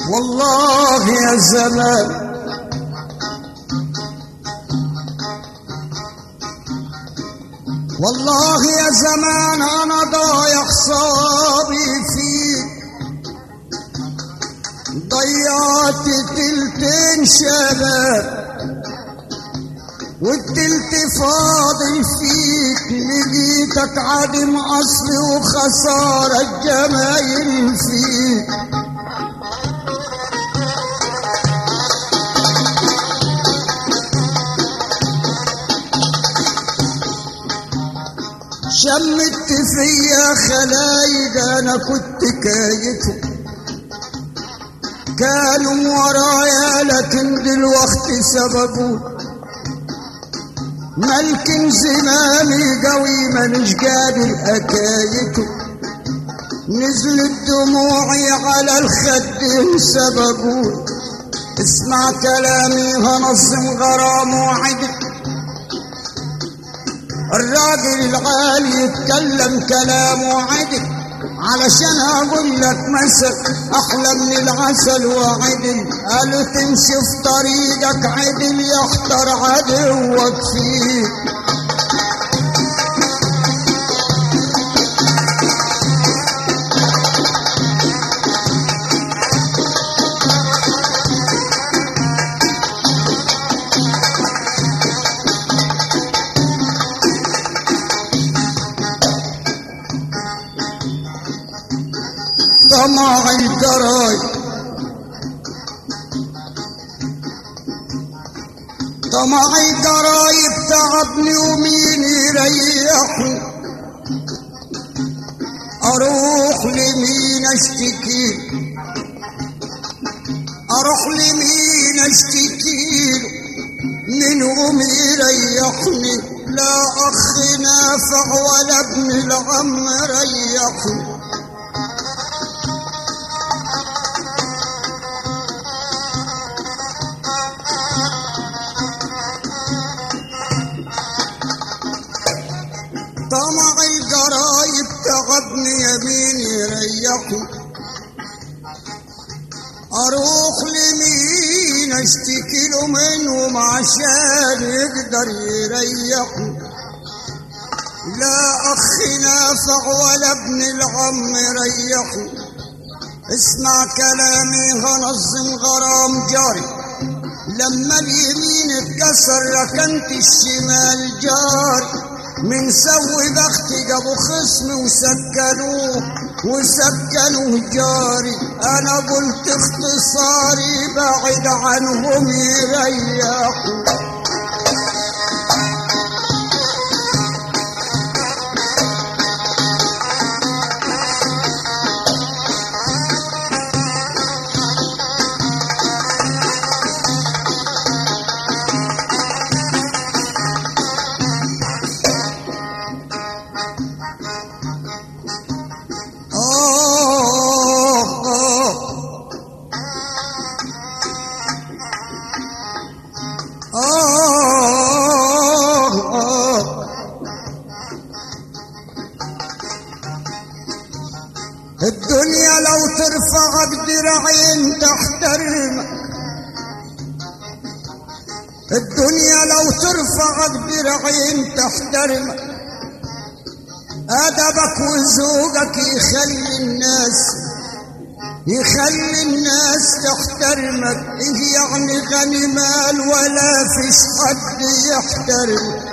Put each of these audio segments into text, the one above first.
والله يا زمان والله يا زمان انا ضايع صابي فيك ضيعت تلتين شباب والتلت فاضل فيك لقيتك عدم اصل وخسارة الجمايل فيك شمت فيا خلايق انا كنت كايتهم كانوا ورايا لكن دلوقتي سبقوا ملك زمامي قوي مانيش قادر اكايته نزلت دموعي على الخد سبقوا اسمع كلامي هنظم غرام وعدل الراجل العالي يتكلم كلام وعدل علشان اقول لك مثل احلى من العسل وعدل قالوا تمشي في طريقك عدل يحتر عدوك فيك طمع الجراي طمع الجرايب تعبني ومين يريحني اروح لمين اشتكي اروح لمين اشتكي منهم يريحني لا اخ نافع ولا ابن العم ريحني طمع الجرايب تعبني يمين يريحني اروح لمين اشتكي له منهم عشان يقدر يريحني لا اخ نافع ولا ابن العم يريحني اسمع كلامي هنظم غرام جاري لما اليمين اتكسر ركنت الشمال جاري من سوي بختي جابوا خصم وسكنوه وسكنوه جاري انا قلت اختصاري بعد عنهم يريحوا آه آه آه آه الدنيا لو ترفعك دراعين تحترمك الدنيا لو ترفعك دراعين تحترمك أدبك وذوقك يخلي الناس يخلي الناس تحترمك إيه يعني غني مال ولا فيش حد يحترمك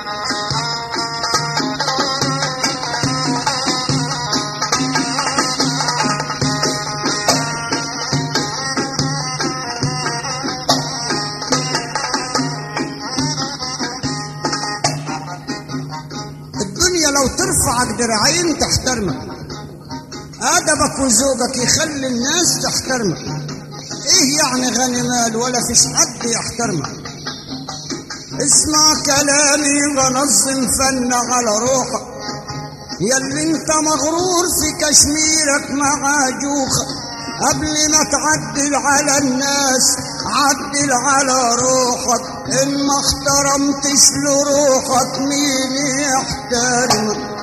الدنيا لو ترفعك دراعين تحترمك أدبك وذوقك يخلي الناس تحترمك إيه يعني غني مال ولا فيش حد يحترمك اسمع كلامي ونظم فن على روحك ياللي انت مغرور في كشميرك مع جوخك قبل ما تعدل على الناس عدل على روحك ان ما احترمتش لروحك مين يحترمك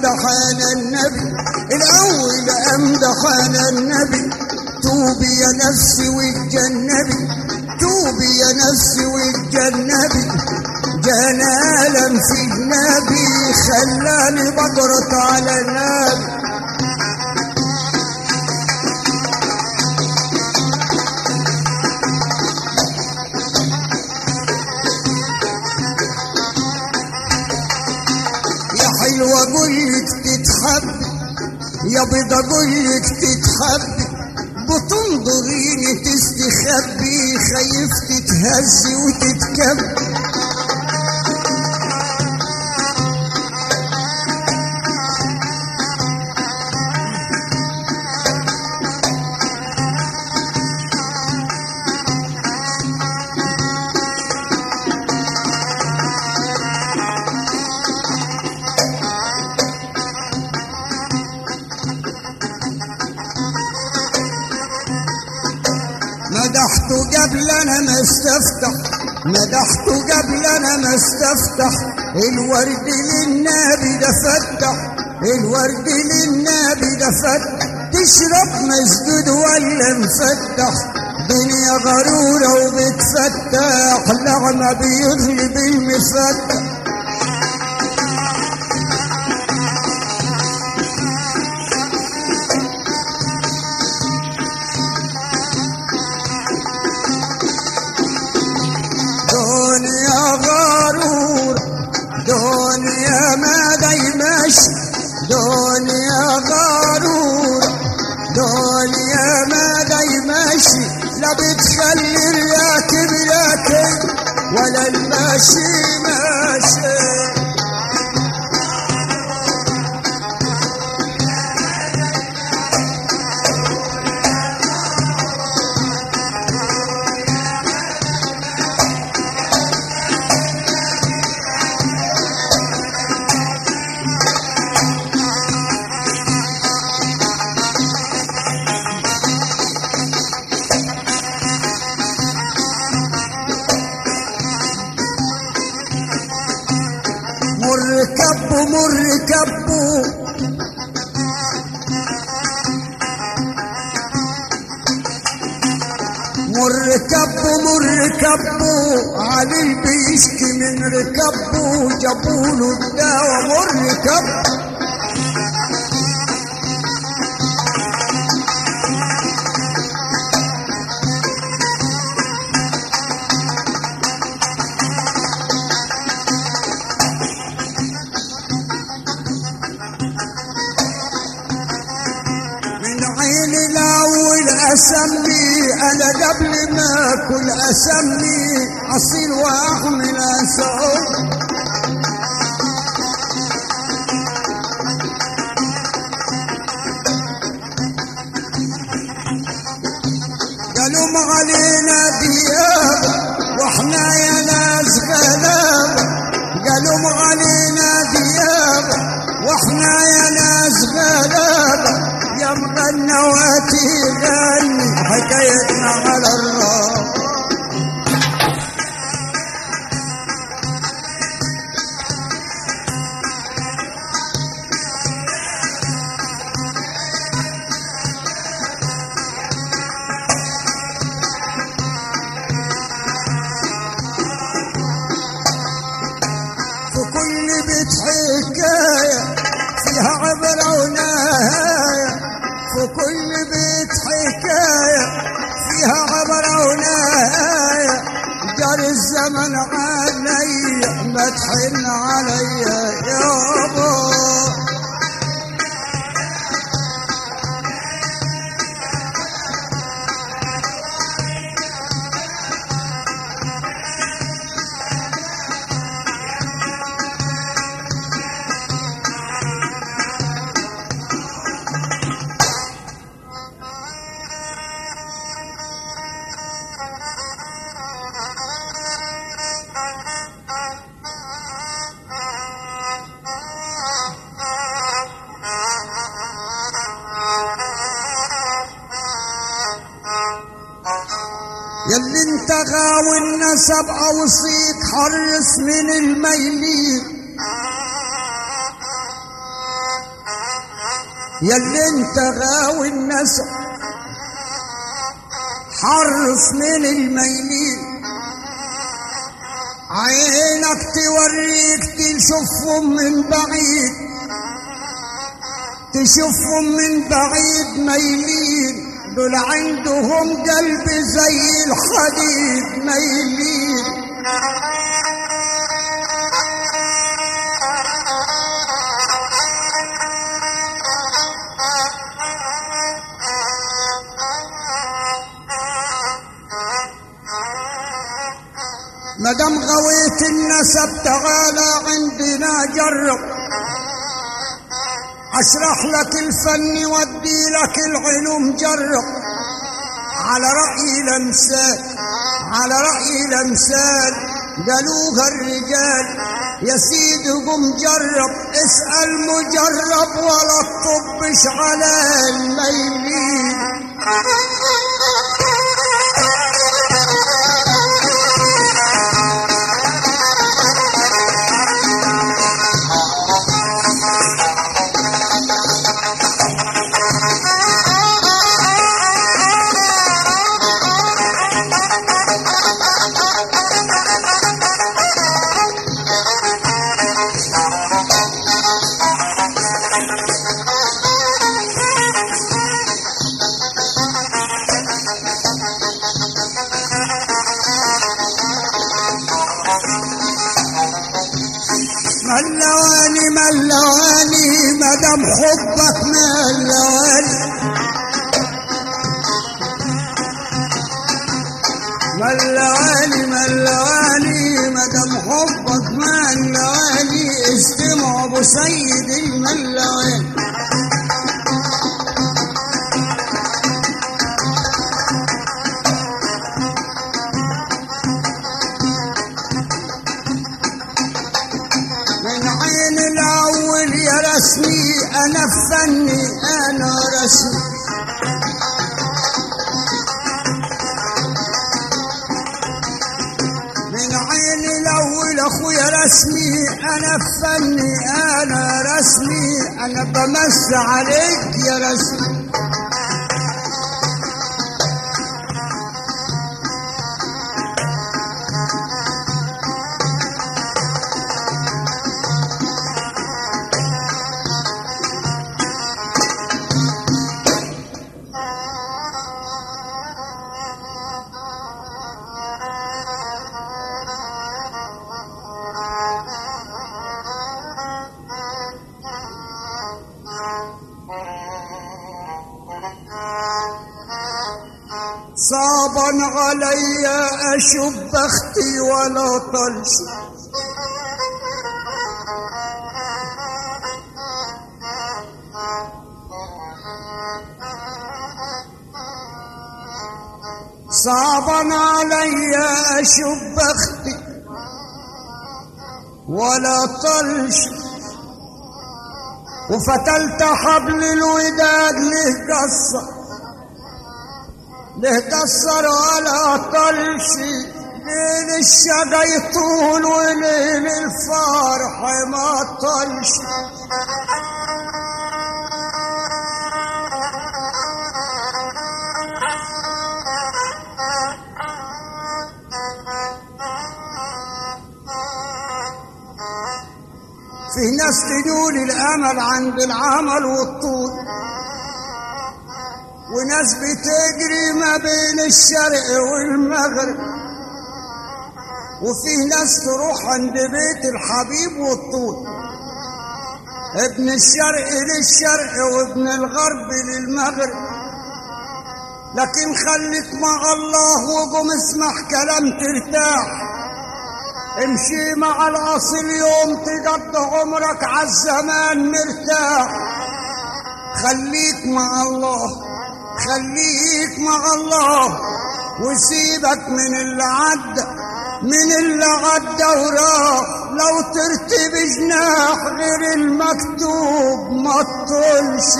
امدح انا النبي الاول امدح انا النبي توبي يا نفسي واتجنبي توبي يا نفسي واتجنبي جنالا في النبي خلاني بجرط على النبي يا حلوة قولك تتحب يا بيضة قولك تتحب بتنظريني تستخبي خايف تتهزي وتتكب مدحته قبل انا ما استفتح مدحته قبل انا ما استفتح الورد للنبي ده فتح الورد للنبي ده فتح تشرب مسدود ولا مفتح دنيا غرورة وبتفتح لعمة بيغلب المفتح دنيا غرور دنيا ما دايماش دنيا غرور دنيا ما دايماش لا بتخلي الراكب راكب ولا الماشي ماشي مر كبه مر كبه مر كبه مر كبه علي بيشكي من ركبه جابوله الدواء مر كبه من عين الاول اسمي انا قبل ما اكل اسمي اصيل واحمل اسعود قالوا ما علينا دياب واحنا يا ناس غلاب قالوا ما علينا دياب واحنا يا ناس غلاب يا مغنى وتغني حكايتنا على الراب في كل بيت حكاية فيها عبرة ونهاية في كل بيت حكاية فيها عبرة ونهاية جرى الزمن عليا ما تحن عليا يابا ياللي انت غاوي النسب اوصيك حرص من الميلين ياللي انت غاوي النسب حرص من الميلين عينك توريك تشوفهم من بعيد تشوفهم من بعيد ميلين دول عندهم قلب زي الحديد ميلين مدام غويت النسب تعالى عندنا جرب اشرح لك الفن وادي لك العلوم جرب على رأي الامثال على رأي الامثال قالوها الرجال يا سيدي قم جرب اسأل مجرب ولا تطبش على الميلين ملواني ملواني مدام حبك ملواني ملواني ملواني مدام حبك ملواني استمع ابو سيد الملواني من عين الاول يا رسمي انا فني انا رسمي من عين الاول اخويا رسمي انا فني انا رسمي انا بمس عليك يا رسمي صعبا علي اشوف بختي ولا طلش صعبا علي اشوف بختي ولا طلش وفتلت حبل الوداد له قصه له كسر ولا طلشي ليل الشقا يطول وليل الفرح ما طلش في ناس تقول الامل عند العمل والطول وناس بتجري ما بين الشرق والمغرب وفي ناس تروح عند بيت الحبيب والطول ابن الشرق للشرق وابن الغرب للمغرب لكن خليك مع الله وقم اسمع كلام ترتاح امشي مع الاصل يوم تقضي عمرك عالزمان مرتاح خليك مع الله خليك مع الله وسيبك من اللي عدى من اللي عدى وراح لو ترتب جناح غير المكتوب ما تطولش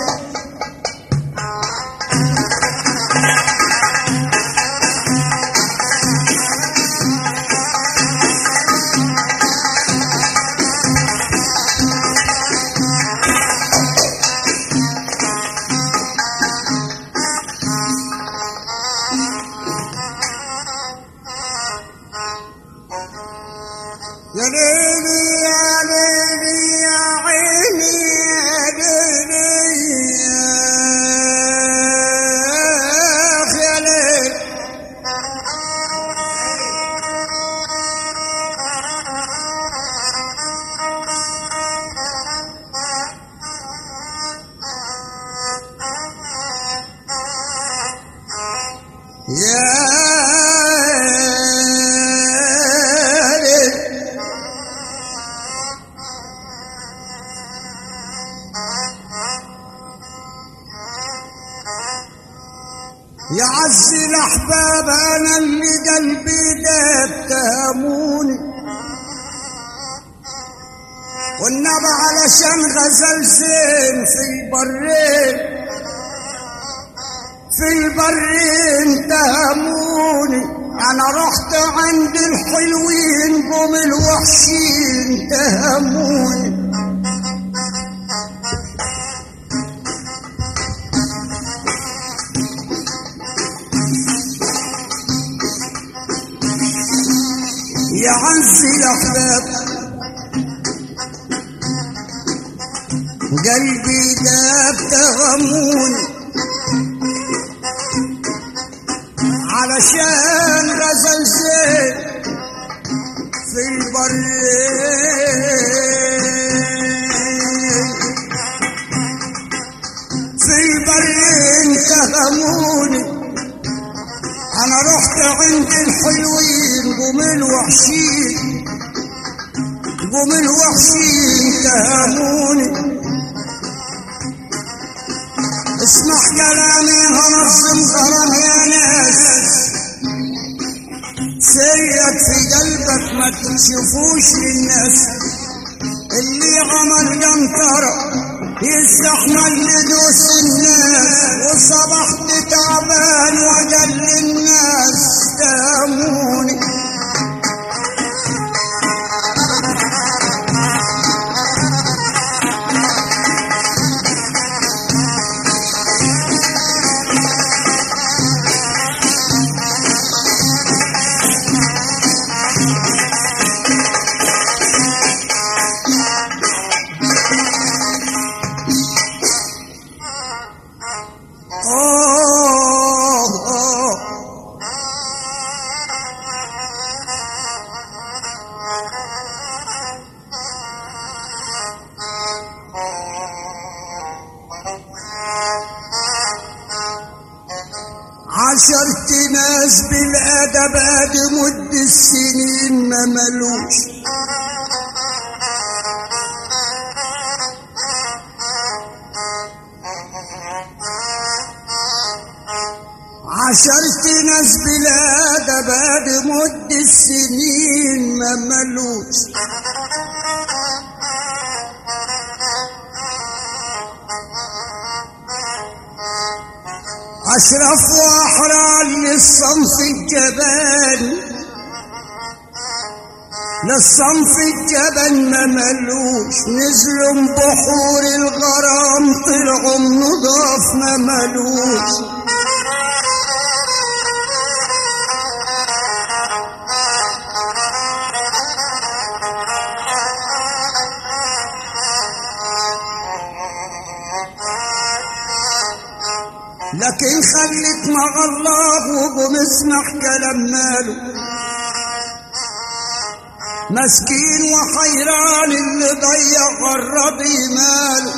يا ليل يا عز الأحباب أنا اللي قلبي داب تهموني والنبى علشان غزل زين في البرين في البرين تهموني أنا رحت عند الحلوين قوم الوحشين تهموني يا عز الأحباب قلبي داب تغموني علشان غزل زين في البرين في البرين تغموني انا رحت عند الحلوين قوم الوحشين قوم الوحشين تهموني اسمع كلامي هنظم غرام يا ناس سيد في قلبك ما تشوفوش للناس اللي عمل جنطرة يستحمل لدوس الناس وصبحت تعبان وجل الناس تهموني آه آه عشرت ناس بالأدب قد مد السنين ما ملوش عشرت ناس بالأدب قد مد السنين ما ملوش أشرف وأحرار للصنف الجبان للصنف الجبل ما ملوش نزلوا بحور الغرام طلعوا نضاف ما ملوش لكن خليك مع الله وقوم اسمع كلام ماله مسكين وحيران اللي ضيع الرضي ماله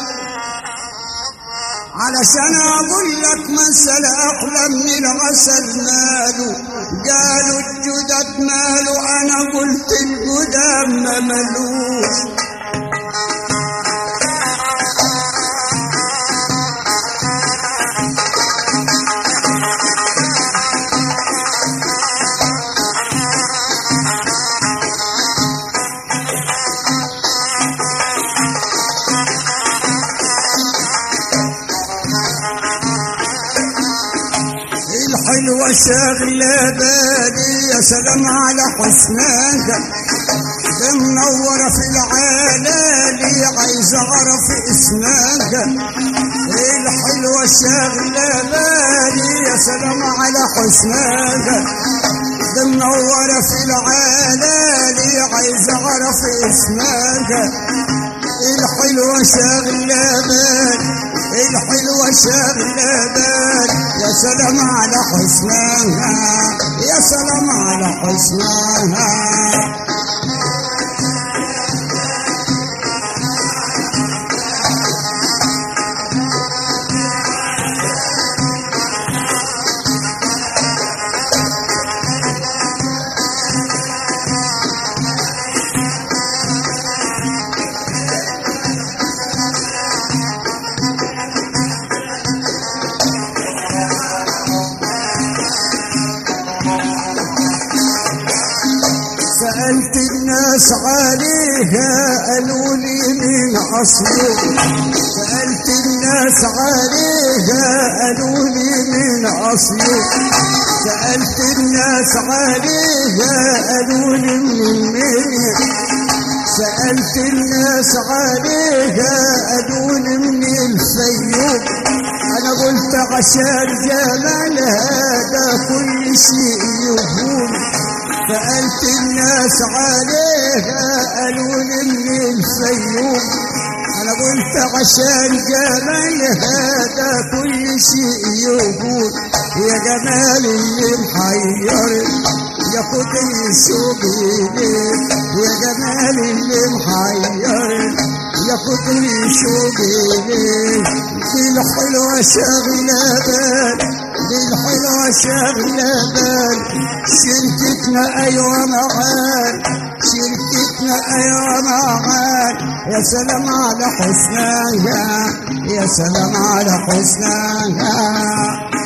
علشان اقول لك مثل احلى من العسل ماله قالوا الجدد ماله انا قلت القدام ما ملوش الحلوة شغلة بالي يا سلام على حسنها منورة في العلالي عايز اعرف اسمها الحلوة شغلة بالي يا سلام على حسنها منورة في العلالي عايز اعرف اسمها الحلوة شغلة بالي الحلوة شغلة بالي يا سلام على حسنها يا سلام على حسنها الناس عليها قالوا لي من أصله سألت الناس عليها قالوا لي من أصله سألت الناس عليها قالوا لي من مني سألت الناس عليها قالوا لي من الفيوم أنا قلت عشان جمالها ده كل شيء يهون سألت الناس عليها قالوا لي من الفيوم أنا قلت عشان جمالها ده كل شيء يهون يا جمال اللي محير يا خدني شوقي ليك يا جمال اللي محير يا خدني شوقي ليك دي الحلوة شاغلة بال دي الحلوة شاغلة بال شركتنا أيوة معاك شركتنا أيوة معاك يا سلام على حسنها يا سلام على حسنها